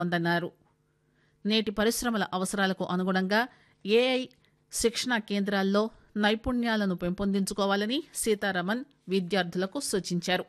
ఉందన్నారు నేటి పరిశ్రమల అవసరాలకు అనుగుణంగా ఏఐ శిక్షణా కేంద్రాల్లో నైపుణ్యాలను పెంపొందించుకోవాలని సీతారామన్ విద్యార్థులకు సూచించారు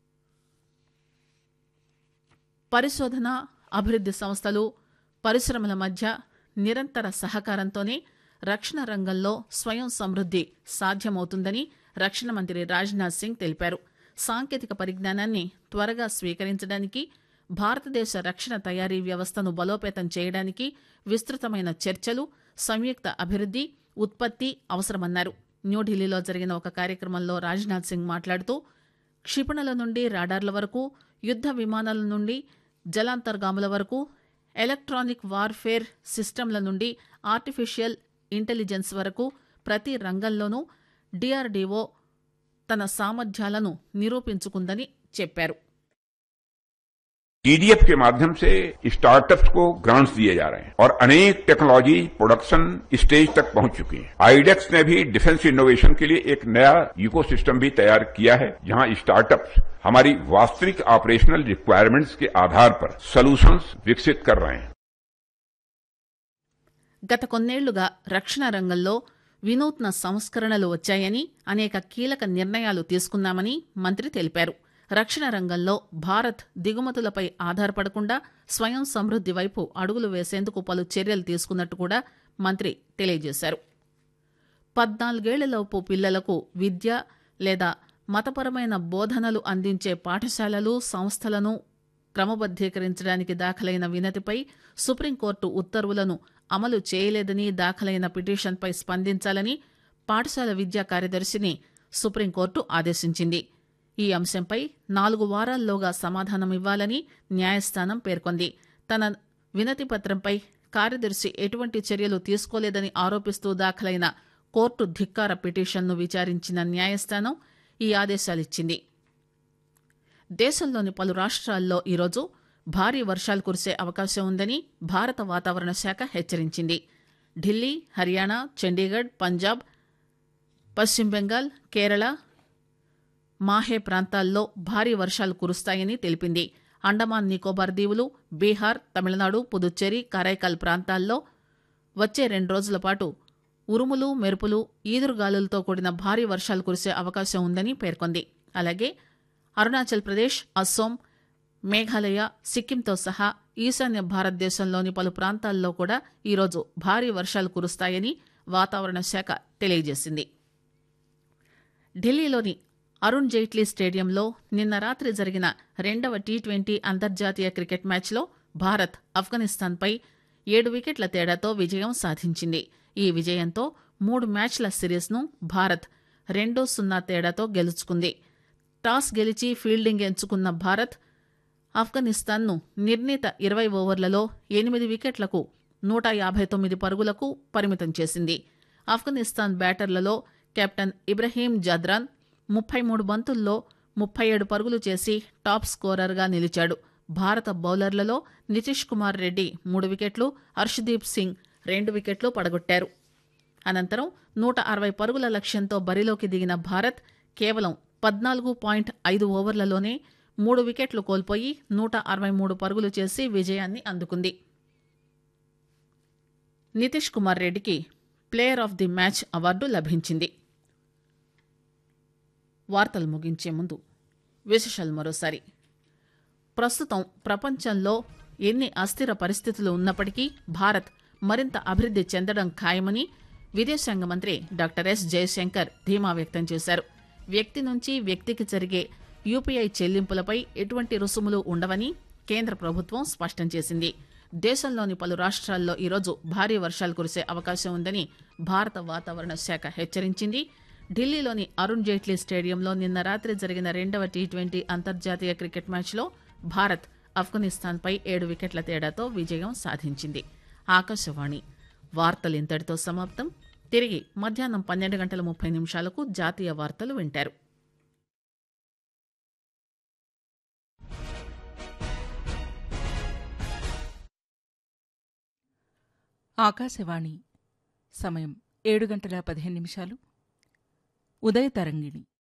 పరిశోధన అభివృద్ది సంస్థలు పరిశ్రమల మధ్య నిరంతర సహకారంతోనే రక్షణ రంగంలో స్వయం సమృద్ది సాధ్యమవుతుందని రక్షణ మంత్రి రాజ్నాథ్ సింగ్ తెలిపారు సాంకేతిక పరిజ్ఞానాన్ని త్వరగా స్వీకరించడానికి భారతదేశ రక్షణ తయారీ వ్యవస్థను బలోపేతం చేయడానికి విస్తృతమైన చర్చలు సంయుక్త అభివృద్ది ఉత్పత్తి అవసరమన్నారు న్యూఢిల్లీలో జరిగిన ఒక కార్యక్రమంలో రాజ్నాథ్ సింగ్ మాట్లాడుతూ క్షిపణుల నుండి రాడార్ల వరకు యుద్ద విమానాల నుండి జలాంతర్గాముల వరకు ఎలక్ట్రానిక్ వార్ఫేర్ సిస్టంల నుండి ఆర్టిఫిషియల్ ఇంటెలిజెన్స్ వరకు ప్రతి రంగంలోనూ డిఆర్డీఓ తన సామర్థ్యాలను నిరూపించుకుందని చెప్పారు टीडीएफ के माध्यम से स्टार्टअप्स को ग्रांट्स दिए जा रहे हैं और अनेक टेक्नोलॉजी प्रोडक्शन स्टेज तक पहुंच चुकी है आईडेक्स ने भी डिफेंस इनोवेशन के लिए एक नया इकोसिस्टम भी तैयार किया है जहां स्टार्टअप्स हमारी वास्तविक ऑपरेशनल रिक्वायरमेंट्स के आधार पर सॉल्यूशंस विकसित कर रहे हैं గత కొన్నేళ్లుగా రక్షణ రంగంలో వినూత్న సంస్కరణలు వచ్చాయని అనేక కీలక నిర్ణయాలు తీసుకున్నామని మంత్రి తెలిపారు రక్షణ రంగంలో భారత్ దిగుమతులపై ఆధారపడకుండా స్వయం సమృద్ది వైపు అడుగులు వేసేందుకు పలు చర్యలు తీసుకున్నట్టు కూడా మంత్రి తెలియజేశారు పద్నాలుగేళ్లలోపు పిల్లలకు విద్య లేదా మతపరమైన బోధనలు అందించే పాఠశాలలు సంస్థలను క్రమబద్దీకరించడానికి దాఖలైన వినతిపై సుప్రీంకోర్టు ఉత్తర్వులను అమలు చేయలేదని దాఖలైన పిటిషన్పై స్పందించాలని పాఠశాల విద్యా కార్యదర్శిని సుప్రీంకోర్టు ఆదేశించింది ఈ అంశంపై నాలుగు వారాల్లోగా సమాధానమివ్వాలని న్యాయస్థానం పేర్కొంది తన వినతి పత్రంపై కార్యదర్శి ఎటువంటి చర్యలు తీసుకోలేదని ఆరోపిస్తూ దాఖలైన కోర్టు ధిక్కార పిటిషన్ను విచారించిన న్యాయస్థానం ఈ ఆదేశాలిచ్చింది దేశంలోని పలు రాష్ట్రాల్లో ఈరోజు భారీ వర్షాలు కురిసే అవకాశం ఉందని భారత వాతావరణ శాఖ హెచ్చరించింది ఢిల్లీ హర్యానా చండీగఢ్ పంజాబ్ పశ్చిమ బెంగాల్ కేరళ మాహే ప్రాంతాల్లో భారీ వర్షాలు కురుస్తాయని తెలిపింది అండమాన్ నికోబార్ దీవులు బీహార్ తమిళనాడు పుదుచ్చేరి కరైకల్ ప్రాంతాల్లో వచ్చే రెండు రోజుల పాటు ఉరుములు మెరుపులు ఈదురుగాలులతో కూడిన భారీ వర్షాలు కురిసే అవకాశం ఉందని పేర్కొంది అలాగే అరుణాచల్ ప్రదేశ్ అస్సోం మేఘాలయ సిక్కింతో సహా ఈశాన్య భారతదేశంలోని పలు ప్రాంతాల్లో కూడా ఈరోజు భారీ వర్షాలు కురుస్తాయని వాతావరణ శాఖ తెలియజేసింది ఢిల్లీలోని అరుణ్ జైట్లీ స్టేడియంలో నిన్న రాత్రి జరిగిన రెండవ టీ ట్వంటీ అంతర్జాతీయ క్రికెట్ మ్యాచ్లో భారత్ ఆఫ్ఘనిస్తాన్పై ఏడు వికెట్ల తేడాతో విజయం సాధించింది ఈ విజయంతో మూడు మ్యాచ్ల సిరీస్ను భారత్ రెండు సున్నా తేడాతో గెలుచుకుంది టాస్ గెలిచి ఫీల్డింగ్ ఎంచుకున్న భారత్ ఆఫ్ఘనిస్తాన్ను నిర్ణీత ఇరవై ఓవర్లలో ఎనిమిది వికెట్లకు నూట యాభై తొమ్మిది పరుగులకు పరిమితం చేసింది ఆఫ్ఘనిస్తాన్ బ్యాటర్లలో కెప్టెన్ ఇబ్రహీం జద్రాన్ ముప్పై మూడు బంతుల్లో ముప్పై ఏడు పరుగులు చేసి టాప్ స్కోరర్గా నిలిచాడు భారత బౌలర్లలో నితీష్ కుమార్ రెడ్డి మూడు వికెట్లు హర్షదీప్ సింగ్ రెండు వికెట్లు పడగొట్టారు అనంతరం నూట అరవై పరుగుల లక్ష్యంతో బరిలోకి దిగిన భారత్ కేవలం పద్నాలుగు పాయింట్ ఐదు ఓవర్లలోనే మూడు వికెట్లు కోల్పోయి నూట అరవై మూడు పరుగులు చేసి విజయాన్ని అందుకుంది నితీష్ కుమార్ రెడ్డికి player of the match award లభించింది వార్తలు ముగించే ముందు విశేషాలు మరోసారి ప్రస్తుతం ప్రపంచంలో ఎన్ని అస్థిర పరిస్థితులు ఉన్నప్పటికీ భారత్ మరింత అభివృద్ది చెందడం ఖాయమని విదేశాంగ మంత్రి డాక్టర్ ఎస్ జయశంకర్ ధీమా వ్యక్తం చేశారు వ్యక్తి నుంచి వ్యక్తికి జరిగే యూపీఐ చెల్లింపులపై ఎటువంటి రుసుములు ఉండవని కేంద్ర ప్రభుత్వం స్పష్టం చేసింది దేశంలోని పలు రాష్ట్రాల్లో ఈరోజు భారీ వర్షాలు కురిసే అవకాశం ఉందని భారత వాతావరణ శాఖ హెచ్చరించింది ఢిల్లీలోని అరుణ్ జైట్లీ స్టేడియంలో నిన్న రాత్రి జరిగిన రెండవ టీ ట్వంటీ అంతర్జాతీయ క్రికెట్ మ్యాచ్లో భారత్ ఆఫ్ఘనిస్తాన్పై ఏడు వికెట్ల తేడాతో విజయం సాధించింది ఆకాశవాణి వార్తలు ఇంతటితో సమాప్తం తిరిగి మధ్యాహ్నం పన్నెండు గంటల ముప్పై నిమిషాలకు జాతీయ వార్తలు వింటారు ఆకాశవాణి సమయం ఏడు గంటల పదిహేను నిమిషాలు ఉదయ తరంగిణి